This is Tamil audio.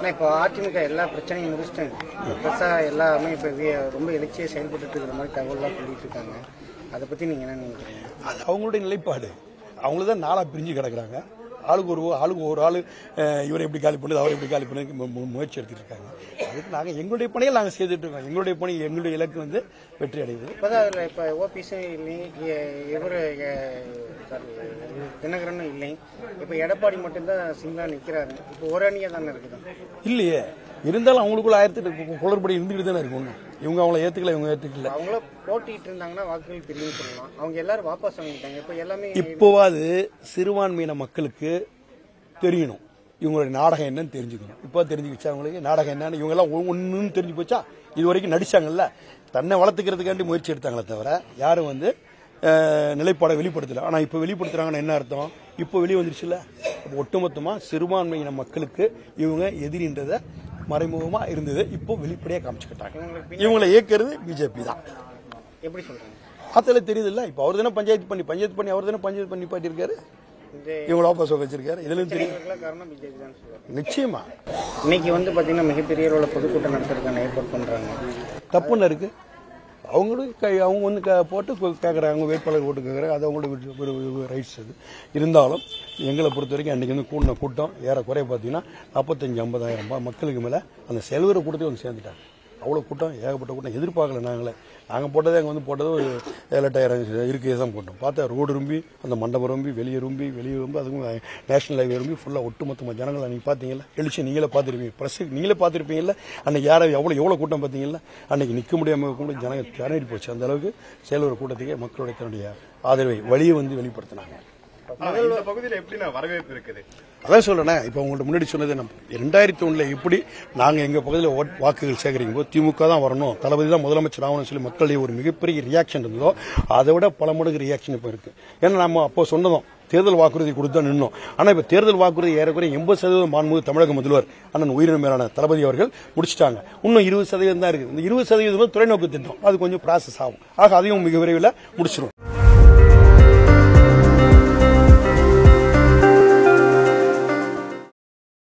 ஆனா இப்போ அதிமுக எல்லா பிரச்சனையும் முடிச்சிட்டாங்க பெருசா எல்லாமே இப்போ வி- ரொம்ப எழுச்சியாக செயல்பட்டு இருக்கிற மாதிரி தகவல்லாம் சொல்லிட்டு இருக்காங்க அதை பத்தி நீங்க என்ன நினைக்கிறீங்க அது அவங்களுடைய நிலைப்பாடு அவங்கள தான் நாளாக பிரிஞ்சு கிடக்குறாங்க ஆளுக்கு ஒரு ஆளுக்கு ஒரு ஆளு அஹ், இவரை எப்படி காலி பண்ணுது அவரை எப்படி காலி பண்ணுறது மு- மு- முயற்சி எடுத்துட்டு இருக்காங்க அதுக்கு நாங்கள் எங்களுடைய பணியை நாங்கள் செய்துட்டு இருக்கோம் எங்களுடைய பணி எங்களுடைய இலக்கு வந்து வெற்றி அடைவது இப்போதான் அதில் இப்போ ஓபிஎஸும் இல்லை இவர் சாரி தினகரனும் இல்லை இப்போ எடப்பாடி மட்டும்தான் சிங்கிளாக நிற்கிறாரு இப்போ ஒரு அணியாக தானே இருக்குது இல்லையே இருந்தாலும் அவங்களுக்குள்ள ஆயிரத்தி எட்டு குளறுபடி இருந்துகிட்டு தானே இருக்கும் இவங்க அவங்கள ஏத்துக்கல இவங்க ஏத்துக்கல அவங்கள போட்டிட்டு இருந்தாங்கன்னா வாக்குகள் பிரியும் சொல்லலாம் அவங்க எல்லாரும் வாபஸ் வாங்கிட்டாங்க இப்போ எல்லாமே இப்போவாது சிறுபான்மையின மக்களுக்கு தெரியணும் இவங்களுடைய நாடகம் என்னன்னு தெரிஞ்சுக்கணும் இப்போ தெரிஞ்சுக்கிச்சா அவங்களுக்கு நாடகம் என்னன்னு இவங்க எல்லாம் ஒன்றுன்னு தெரிஞ்சு போச்சா இது வரைக்கும் நடிச்சாங்கல்ல தன்னை வளர்த்துக்கிறதுக்காண்டி முயற்சி எடுத்தாங்களே தவிர யாரும் வந்து அஹ், நிலைப்பாடை வெளிப்படுத்தல ஆனா இப்போ வெளிப்படுத்துறாங்கன்னா என்ன அர்த்தம் இப்போ வெளியே வந்துருச்சுல்ல அப்போ ஒட்டுமொத்தமா சிறுபான்மையின மக்களுக்கு இவங்க எதிரின்றத மறைமுகமா இருந்தது இப்போ வெளிப்படையா காமிச்சுக்கிட்டாங்க இவங்களை இயக்கிறது பிஜேபி தான் எப்படி சொல்றாங்க அதில் தெரியுது இல்ல இப்போ அவர் தானே பஞ்சாயத்து பண்ணி பஞ்சாயத்து பண்ணி அவர் தானே பஞ்சாயத்து பண்ணி பாட்டிருக்காரு இந்த இவங்கள வாபஸ் வச்சிருக்காரு இதுலயும் தெரியும் பிரச்சனைகளுக்கெல்லாம் காரணம் பிஜேபி தான் சொல்லுவாங்க நிச்சயமா இன்னைக்கு வந்து பாத்தீங்கன்னா மிகப்பெரிய அளவில் பொதுக்கூட்டம் நடத்துறதுக்கான ஏற்பாடு பண்றாங்க தப்புன்னு இருக்கு அவங்களும் கை- அவங்க வந்து க- போட்டு கொ- கேட்கறாங்க அவங்க வேட்பாளர் ஓட்டு கேட்கறாங்க அது அவங்களோட ரைட்ஸ் அது இருந்தாலும் எங்களை பொறுத்த வரைக்கும் அன்னைக்கு வந்து கூட்டின கூட்டம் ஏறக்குறைய பார்த்தீங்கன்னா நாற்பத்தஞ்சு ஐம்பதாயிரம் ரூபாய் மக்களுக்கு மேலே அந்த செல்வரை கூட்டத்தை வந்து சேர்ந்துட்டாங்க அவ்வளோ கூட்டம் ஏகப்பட்ட கூட்டம் எதிர்பார்க்கல நாங்களே நாங்கள் போட்டதே அங்கே வந்து போட்டது ஒரு ஏழெட்டாயிரம் இருக்கையை தான் போட்டோம் பார்த்தா ரோடு ரொம்பி அந்த மண்டபம் ரொம்பி வெளியே ரொம்பி வெளியே ரொம்ப அதுக்கும் நேஷனல் ஹைவே ரொம்பி ஃபுல்லாக ஒட்டுமொத்தமாக ஜனங்களை நீங்கள் பார்த்தீங்களா எழுச்சி நீங்களே பார்த்துருப்பீங்க ப்ரெஸ் நீங்களே பார்த்துருப்பீங்கல்ல அன்னைக்கு யாரை எவ்வளோ எவ்வளோ கூட்டம் பார்த்தீங்கல்ல அன்னைக்கு நிற்க முடியாமல் கூட ஜனங்க திரண்டு போச்சு அந்த அளவுக்கு செயலூர் கூட்டத்துக்கு மக்களுடைய தன்னுடைய ஆதரவை வழியை வந்து வெளிப்படுத்தினாங்க ஆனா, இந்த பகுதியில எப்படி நான் வரவேற்பு இருக்குது அதான் சொல்றேன் இப்போ உங்கள்ட்ட முன்னாடி சொன்னது நம்ம ரெண்டாயிரத்தி ஒண்ணுல எப்படி நாங்க எங்க பகுதியில் ஓட்- வாக்குகள் சேகரிக்கும் போது திமுக தான் வரணும் தளபதி தான் முதலமைச்சர் ஆகணும்னு சொல்லி மக்களுடைய ஒரு மிகப்பெரிய ரியாக்ஷன் இருந்ததோ அதை விட பல மடங்கு ரியாக்ஷன் இப்போ இருக்கு ஏன்னா நம்ம அப்போ சொன்னதும் தேர்தல் வாக்குறுதி கொடுத்து தான் நின்னோம் ஆனா இப்ப தேர்தல் வாக்குறுதி ஏறக்குறைய எண்பது சதவீதம் மாண்புமிகு தமிழக முதல்வர் அண்ணன் உயிரின மேலான தளபதி அவர்கள் முடிச்சிட்டாங்க இன்னும் இருபது சதவீதம் தான் இருக்கு இந்த இருபது சதவீதம் தொலைநோக்கு திட்டம் அது கொஞ்சம் ப்ராசஸ் ஆகும் ஆக அதையும் மிக விரைவில் முடிச்சிடும்